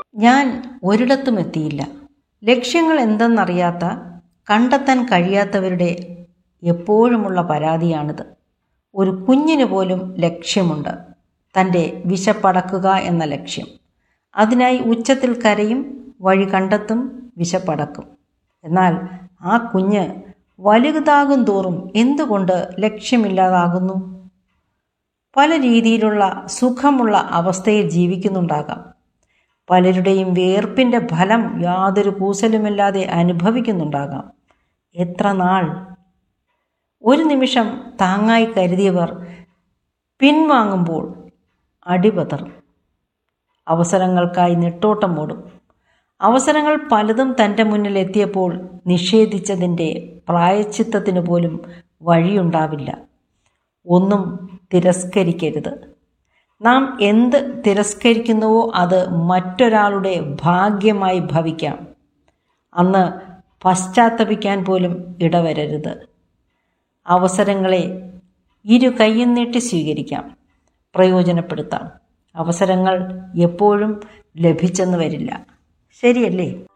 ഞാൻ ഒരിടത്തും എത്തിയില്ല ലക്ഷ്യങ്ങൾ എന്തെന്നറിയാത്ത കണ്ടെത്താൻ കഴിയാത്തവരുടെ എപ്പോഴുമുള്ള പരാതിയാണിത് ഒരു കുഞ്ഞിന് പോലും ലക്ഷ്യമുണ്ട് തൻ്റെ വിശപ്പടക്കുക എന്ന ലക്ഷ്യം അതിനായി ഉച്ചത്തിൽ കരയും വഴി കണ്ടെത്തും വിശപ്പടക്കും എന്നാൽ ആ കുഞ്ഞ് വലുതാകും തോറും എന്തുകൊണ്ട് ലക്ഷ്യമില്ലാതാകുന്നു പല രീതിയിലുള്ള സുഖമുള്ള അവസ്ഥയിൽ ജീവിക്കുന്നുണ്ടാകാം പലരുടെയും വേർപ്പിൻ്റെ ഫലം യാതൊരു കൂസലുമില്ലാതെ അനുഭവിക്കുന്നുണ്ടാകാം എത്ര നാൾ ഒരു നിമിഷം താങ്ങായി കരുതിയവർ പിൻവാങ്ങുമ്പോൾ അടിപതറും അവസരങ്ങൾക്കായി നെട്ടോട്ടം ഓടും അവസരങ്ങൾ പലതും തൻ്റെ മുന്നിൽ എത്തിയപ്പോൾ നിഷേധിച്ചതിൻ്റെ പ്രായച്ചിത്തത്തിന് പോലും വഴിയുണ്ടാവില്ല ഒന്നും തിരസ്കരിക്കരുത് നാം എന്ത് തിരസ്കരിക്കുന്നുവോ അത് മറ്റൊരാളുടെ ഭാഗ്യമായി ഭവിക്കാം അന്ന് പശ്ചാത്തപിക്കാൻ പോലും ഇടവരരുത് അവസരങ്ങളെ ഇരു കൈയും നീട്ടി സ്വീകരിക്കാം പ്രയോജനപ്പെടുത്താം അവസരങ്ങൾ എപ്പോഴും ലഭിച്ചെന്ന് വരില്ല ശരിയല്ലേ